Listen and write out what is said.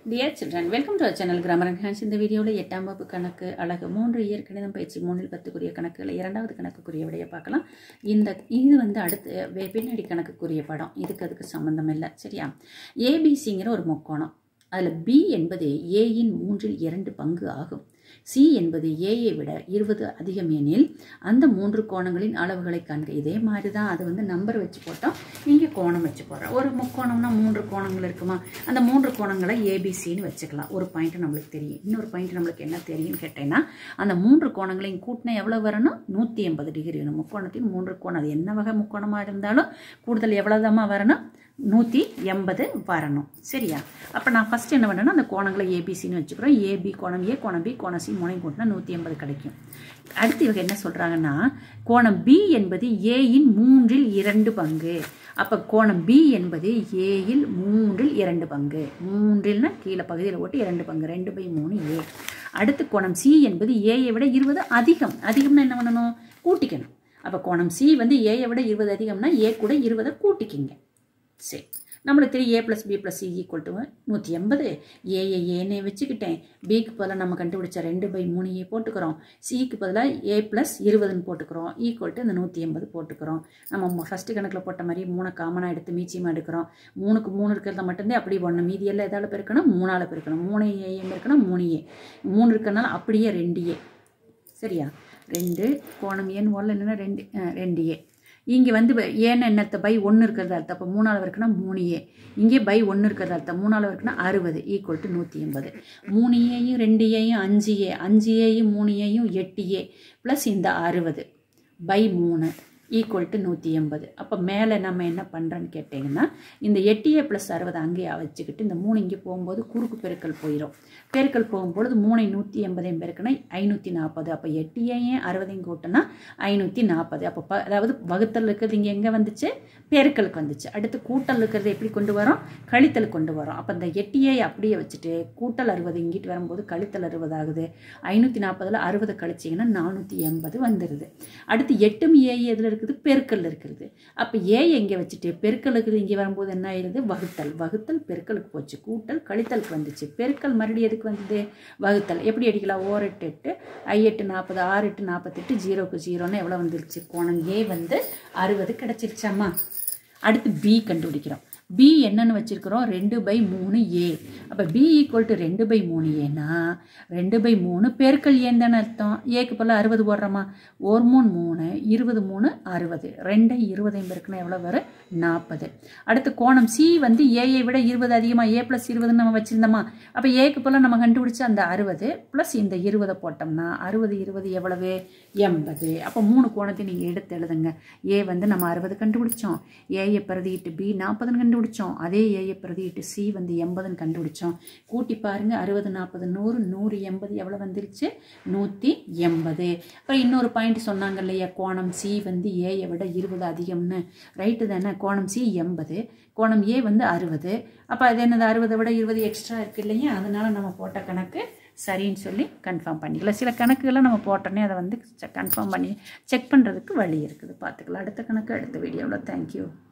dear children welcome to channel grammar and hands இந்த வீடியோவில் எட்டாம் வகுப்பு கணக்கு அழகு மூன்று இயற்கணிதம் பயிற்சி மூணில் பத்துக்குரிய கணக்குகள் இரண்டாவது கணக்குக்குரிய விடையை பார்க்கலாம் இந்த இது வந்து அடுத்து வே- பின்னாடி கணக்குக்குரிய படம் இதுக்கு அதுக்கு சம்மந்தம் இல்லை சரியா ஏபிசிங்கிற ஒரு முக்கோணம் அதில் பி என்பது ஏயின் மூன்றில் இரண்டு பங்கு ஆகும் சி என்பது ஏயை விட இருபது அதிகம் எனில் அந்த மூன்று கோணங்களின் அளவுகளை காண்க இதே மாதிரி தான் அது வந்து நம்பர் வச்சு போட்டோம் இங்கே கோணம் வச்சு போடுறோம் ஒரு முக்கோணம்னா மூன்று கோணங்கள் இருக்குமா அந்த மூன்று கோணங்களை ஏபிசின்னு வச்சுக்கலாம் ஒரு பாயிண்ட் நம்மளுக்கு தெரியும் இன்னொரு பாயிண்ட் நம்மளுக்கு என்ன தெரியும்னு கேட்டேன்னா அந்த மூன்று கோணங்களையும் கூட்டினா எவ்வளோ வரணும் நூற்றி எண்பது டிகிரி வேணும் முக்கோணத்தின் மூன்று கோணம் அது என்ன வகை முக்கோணமாக இருந்தாலும் கூடுதல் எவ்வளோதாம்மா வரணும் நூற்றி எண்பது வரணும் சரியா அப்போ நான் ஃபஸ்ட் என்ன பண்ணேன்னா அந்த கோணங்களை ஏபிசின்னு வச்சுக்கிறோம் ஏபி கோணம் ஏ கோணம் பி கோணம் சி மூணையும் கூட்டினா நூற்றி எண்பது கிடைக்கும் அடுத்து இவங்க என்ன சொல்கிறாங்கன்னா கோணம் பி என்பது ஏயின் மூன்றில் இரண்டு பங்கு அப்போ கோணம் பி என்பது ஏயில் மூன்றில் இரண்டு பங்கு மூன்றில்னா கீழே பகுதியில் ஓட்டு இரண்டு பங்கு ரெண்டு பை மூணு ஏ அடுத்து கோணம் சி என்பது ஏயை விட இருபது அதிகம் அதிகம்னா என்ன பண்ணணும் கூட்டிக்கணும் அப்போ கோணம் சி வந்து ஏயை விட இருபது அதிகம்னா ஏ கூட இருபதை கூட்டிக்கிங்க சரி நம்மளுக்கு தெரியும் A plus B plus C equal to நூற்றி எண்பது ஏஏ ஏனே வச்சுக்கிட்டேன் பிக்கு பதிலாக நம்ம கண்டுபிடிச்ச ரெண்டு பை மூணு ஏ போட்டுக்கிறோம் சிக்கு பதிலாக ஏ ப்ளஸ் இருபதுன்னு போட்டுக்கிறோம் ஈக்குவல் டு இந்த நூற்றி எண்பது போட்டுக்கிறோம் நம்ம ஃபஸ்ட்டு கணக்கில் போட்ட மாதிரி மூணை காமனாக எடுத்து மீச்சியமாக எடுக்கிறோம் மூணுக்கு மூணு இருக்கிறத மட்டும்தான் அப்படி ஒன்று மீதி எல்லாம் எதால் பெருக்கணும் மூணால் பெருக்கணும் மூணு ஏஎம் பெருக்கணும் மூணு ஏ மூணு இருக்கிறனால அப்படியே ரெண்டு ஏ சரியா ரெண்டு கோணம் ஏன்னு ஓடல என்னென்னா ரெண்டு அஹ், ரெண்டு ஏ இங்கே வந்து ப- ஏன்னு என்னத்த பை ஒன்று இருக்கிறது அர்த்தம் அப்போ மூணாவது இருக்குன்னா மூணு ஏ இங்கே பை ஒன்று இருக்கிறது அர்த்தம் மூணாவது இருக்குன்னா அறுபது ஈக்குவல் டு நூற்றி எண்பது மூணு ஏயும் ரெண்டு ஏயும் அஞ்சு ஏ அஞ்சு ஏயும் மூணு ஏயும் எட்டு ஏ ப்ளஸ் இந்த அறுபது பை மூணு ஈக்குவல் டு நூற்றி எண்பது அப்போ மேலே நம்ம என்ன பண்ணுறோன்னு கேட்டிங்கன்னா இந்த எட்டு ஏ ப்ளஸ் அறுபது அங்கேயே வச்சுக்கிட்டு இந்த மூணு இங்கே போகும்போது குறுக்கு பெருக்கல் போயிடும் பெருக்கல் போகும்பொழுது மூணை நூற்றி எண்பதையும் பெருக்கினா ஐநூற்றி நாற்பது அப்போ எட்டு ஏன் அறுபதையும் கூட்டினா ஐநூற்றி நாற்பது அப்போ ப அதாவது வகுத்தல் இருக்கிறது இங்கே எங்கே வந்துச்சு பெருக்கலுக்கு வந்துச்சு அடுத்து கூட்டல் இருக்கிறது எப்படி கொண்டு வரோம் கழித்தல் கொண்டு வரோம் அப்போ இந்த எட்டு ஏ அப்படியே வச்சுட்டு கூட்டல் அறுபது இங்கிட்டு வரும்போது கழித்தல் அறுபது ஆகுது ஐநூற்றி நாற்பதில் அறுபது கழிச்சிங்கன்னா நானூற்றி எண்பது வந்துடுது அடுத்து எட்டும் ஏ எதில் இருக்குது பெருக்கல் இருக்கிறது அப்போ ஏ எங்கே வச்சுட்டு பெருக்கல் இருக்குது இங்கே வரும்போது என்ன ஆயிடுது வகுத்தல் வகுத்தல் பெருக்கலுக்கு போச்சு கூட்டல் கழித்தலுக்கு வந்துச்சு பெருக்கல் மறுபடியும் எதுக்கு வந்தது வகுத்தல் எப்படி அடிக்கலாம் ஓர் எட்டு எட்டு ஐ எட்டு நாற்பது ஆறு எட்டு நாற்பத்தெட்டு ஜீரோக்கு ஜீரோன்னு எவ்வளோ வந்துருச்சு கோணம் ஏ வந்து அறுபது கிடச்சிருச்சாம்மா அடுத்து பி கண்டுபிடிக்கிறோம் பி என்னன்னு வச்சிருக்கிறோம் ரெண்டு பை மூணு ஏ அப்போ பி ஈக்குவல் டு ரெண்டு பை மூணு ஏன்னா ரெண்டு பை மூணு பெருக்கல் ஏன் தானே அர்த்தம் ஏக்கு போல் அறுபது போடுறோமா ஒரு மூணு மூணு இருபது மூணு அறுபது ரெண்டை இருபதையும் பெருக்கணும் எவ்வளோ வரும் நாற்பது அடுத்து கோணம் சி வந்து ஏயை விட இருபது அதிகமாக ஏ ப்ளஸ் இருபதுன்னு நம்ம வச்சுருந்தோமா அப்போ ஏக்கு போல் நம்ம கண்டுபிடிச்ச அந்த அறுபது ப்ளஸ் இந்த இருபதை போட்டோம்னா அறுபது இருபது எவ்வளவு எண்பது அப்போ மூணு கோணத்தை நீங்கள் எடுத்து எழுதுங்க ஏ வந்து நம்ம அறுபது கண்டுபிடிச்சோம் ஏயை பிரதியிட்டு பி நாற்பதுன்னு கண்டுபிடிச்சோம் அதே ஏயை பிரதியிட்டு சி வந்து எண்பதுன்னு கண்டுபிடிச்சோம் கூட்டி பாருங்க அறுபது நாற்பது நூறு நூறு எண்பது எவ்வளோ வந்துருச்சு நூற்றி எண்பது அப்புறம் இன்னொரு பாயிண்ட் சொன்னாங்க இல்லையா கோணம் சி வந்து ஏயை விட இருபது அதிகம்னு ரைட்டு தானே கோணம் சி எண்பது கோணம் ஏ வந்து அறுபது அப்போ அது என்னது அறுபதை விட இருபது எக்ஸ்ட்ரா இருக்கு இல்லையா அதனால நம்ம போட்ட கணக்கு சரின்னு சொல்லி கன்ஃபார்ம் பண்ணிக்கலாம் சில கணக்குகளை நம்ம போட்டோன்னே அதை வந்து கன்ஃபார்ம் பண்ணி செக் பண்ணுறதுக்கு வழி இருக்குது பார்த்துக்கலாம் அடுத்த கணக்கு அடுத்த வீடியோவில் தேங்க்யூ